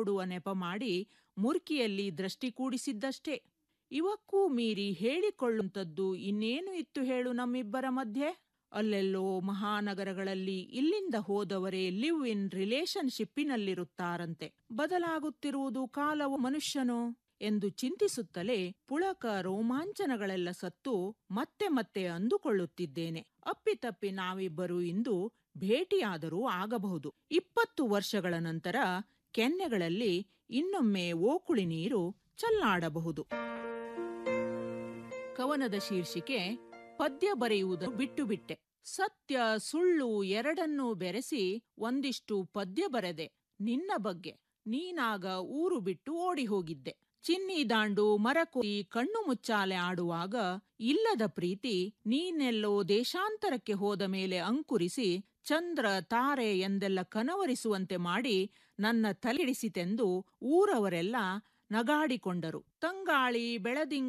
ನೋಡುವ ನೆಪ ಮಾಡಿ ಮುರ್ಕಿಯಲ್ಲಿ ದೃಷ್ಟಿ ಕೂಡಿಸಿದ್ದಷ್ಟೇ ಇವಕ್ಕೂ ಮೀರಿ ಹೇಳಿಕೊಳ್ಳುವಂಥದ್ದು ಇನ್ನೇನು ಇತ್ತು ಹೇಳು ನಮ್ಮಿಬ್ಬರ ಮಧ್ಯೆ ಅಲ್ಲೆಲ್ಲೋ ಮಹಾನಗರಗಳಲ್ಲಿ ಇಲ್ಲಿಂದ ಹೋದವರೇ ಲಿವ್ ಇನ್ ರಿಲೇಶನ್ಶಿಪ್ಪಿನಲ್ಲಿರುತ್ತಾರಂತೆ ಬದಲಾಗುತ್ತಿರುವುದು ಕಾಲವು ಮನುಷ್ಯನೋ ಎಂದು ಚಿಂತಿಸುತ್ತಲೇ ಪುಳಕ ರೋಮಾಂಚನಗಳೆಲ್ಲ ಸತ್ತು ಮತ್ತೆ ಮತ್ತೆ ಅಂದುಕೊಳ್ಳುತ್ತಿದ್ದೇನೆ ಅಪ್ಪಿತಪ್ಪಿ ನಾವಿಬ್ಬರು ಇಂದು ಭೇಟಿಯಾದರೂ ಆಗಬಹುದು ಇಪ್ಪತ್ತು ವರ್ಷಗಳ ನಂತರ ಕೆನ್ನೆಗಳಲ್ಲಿ ಇನ್ನೊಮ್ಮೆ ಓಕುಳಿ ನೀರು ಚಲ್ಲಾಡಬಹುದು ಕವನದ ಶೀರ್ಷಿಕೆ ಪದ್ಯ ಬರೆಯುವುದನ್ನು ಬಿಟ್ಟು ಬಿಟ್ಟೆ ಸತ್ಯ ಸುಳ್ಳು ಎರಡನ್ನೂ ಬೆರೆಸಿ ಒಂದಿಷ್ಟು ಪದ್ಯ ಬರೆದೆ ನಿನ್ನ ಬಗ್ಗೆ ನೀನಾಗ ಊರು ಬಿಟ್ಟು ಓಡಿ ಹೋಗಿದ್ದೆ ಚಿನ್ನಿ ದಾಂಡು ಮರಕೋರಿ ಕಣ್ಣು ಮುಚ್ಚಾಲೆ ಆಡುವಾಗ ಇಲ್ಲದ ಪ್ರೀತಿ ನೀನೆಲ್ಲೋ ದೇಶಾಂತರಕ್ಕೆ ಹೋದ ಮೇಲೆ ಅಂಕುರಿಸಿ ಚಂದ್ರ ತಾರೆ ಎಂದೆಲ್ಲ ಕನವರಿಸುವಂತೆ ಮಾಡಿ ನನ್ನ ತಲೆಡಿಸಿತೆಂದು ಊರವರೆಲ್ಲ ನಗಾಡಿಕೊಂಡರು ತಂಗಾಳಿ ಬೆಳದಿಂಗ